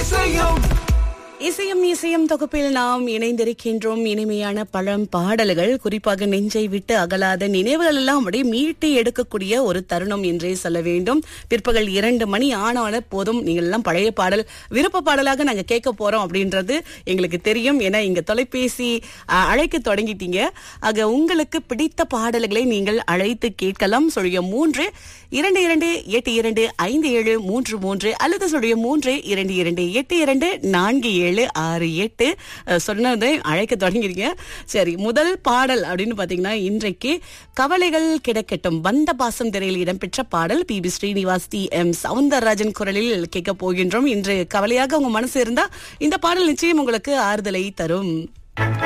இசையும் இசையும் இசையும் தொகுப்பில் நாம் இணைந்திருக்கின்றோம் இனிமையான பழம் பாடல்கள் குறிப்பாக நெஞ்சை விட்டு அகலாத நினைவுகள் எல்லாம் அப்படியே மீட்டு எடுக்கக்கூடிய ஒரு தருணம் என்றே சொல்ல வேண்டும் பிற்பகல் இரண்டு மணி ஆனால போதும் நீங்கள் எல்லாம் பழைய பாடல் விருப்ப பாடலாக நாங்க கேட்க போறோம் அப்படின்றது எங்களுக்கு தெரியும் ஏன்னா இங்க தொலைபேசி அ, அழைக்க தொடங்கிட்டீங்க ஆக உங்களுக்கு பிடித்த பாடல்களை நீங்கள் அழைத்து கேட்கலாம் சொல்லிய மூன்று இரண்டு இரண்டு எட்டு இரண்டு ஐந்து ஏழு மூன்று மூன்று அல்லது சொல்லிய மூன்று இரண்டு இரண்டு எட்டு இரண்டு நான்கு ஏழு ஆறு எட்டு அஹ், சொன்னதை அழைக்க தொடங்கிருங்க சரி முதல் பாடல் அப்படின்னு பாத்தீங்கன்னா இன்றைக்கு கவலைகள் கிடக்கட்டும் பந்த பாசம் திரையில் இடம்பெற்ற பாடல் P B Srinivas T M Soundararajan குரலில் கேட்க போகின்றோம் இன்று கவலையாக உங்க மனசு இருந்தா இந்த பாடல் நிச்சயம் உங்களுக்கு ஆறுதலை தரும்